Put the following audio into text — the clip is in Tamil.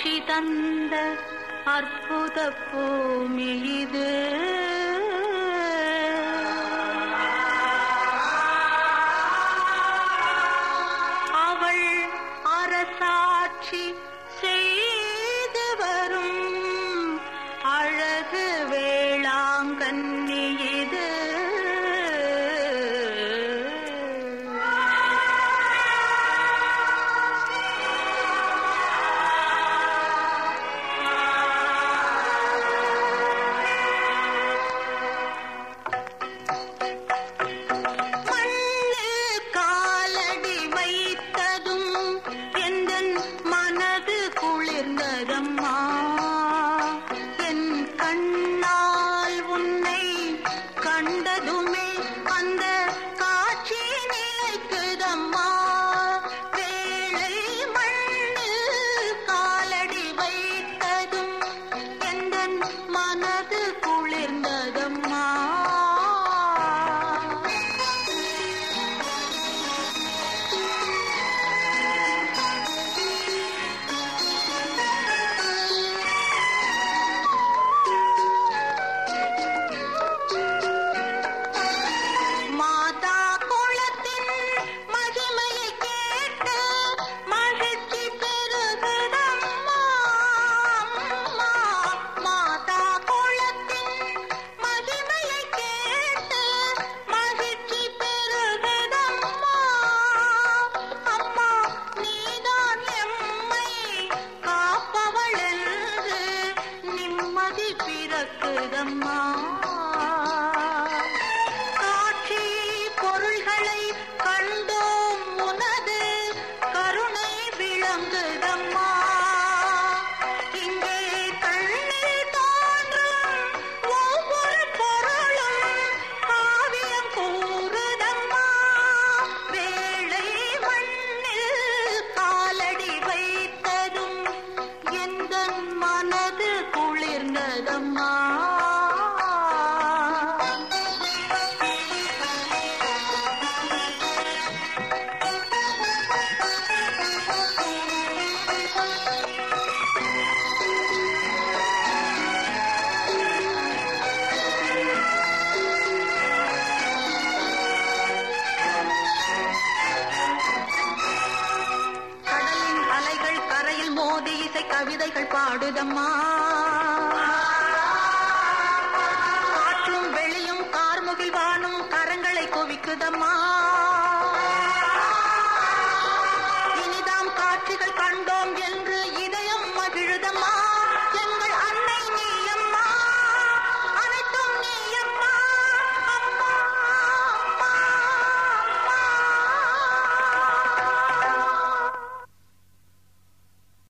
காட்சி தந்த அற்புத பூமி இது அவள் அரசாட்சி செய்து வரும் அழகு வேளாங்கண்ணி இது மண்ணில் காலடி வைத்ததும் எந்தன் மனது குளிர்ந்ததம்மா என் கண்ணால் உன்னை கண்டதுமே அந்த காட்சி நிலைக்குதம்மா வேளை மண்ணில் காலடி வைத்ததும் எந்தன் மனது குளிர்ந்ததம்மா மாதா குளத்தின் மகிமையை கேட்டு மகிழ்ச்சி பெருகுதம்மா அம்மா. மாதா குளத்தின் மகிமையை கேட்டு மகிழ்ச்சி பெருகுதம்மா அம்மா நீதான் எம்மை காப்பவள் என்று நிம்மதி பிறக்குதம்மா காட்சி பொருள்களை கண்டோம் உனது கருணை விளங்குதம்மா இங்கே கண்ணில் தோன்றும் ஒவ்வொரு பொருளும் காவியம் கூறுதம்மா வேளை மண்ணில் காலடி வைத்ததும் எந்த மனது குளிர்ந்ததம்மா கடலின் அலைகள் கரையில் மோதி இசை கவிதைகள் பாடுதம்மா காற்றும் வெளியும் கார்முகில் வானும் கரங்களை குவிக்குதம்மா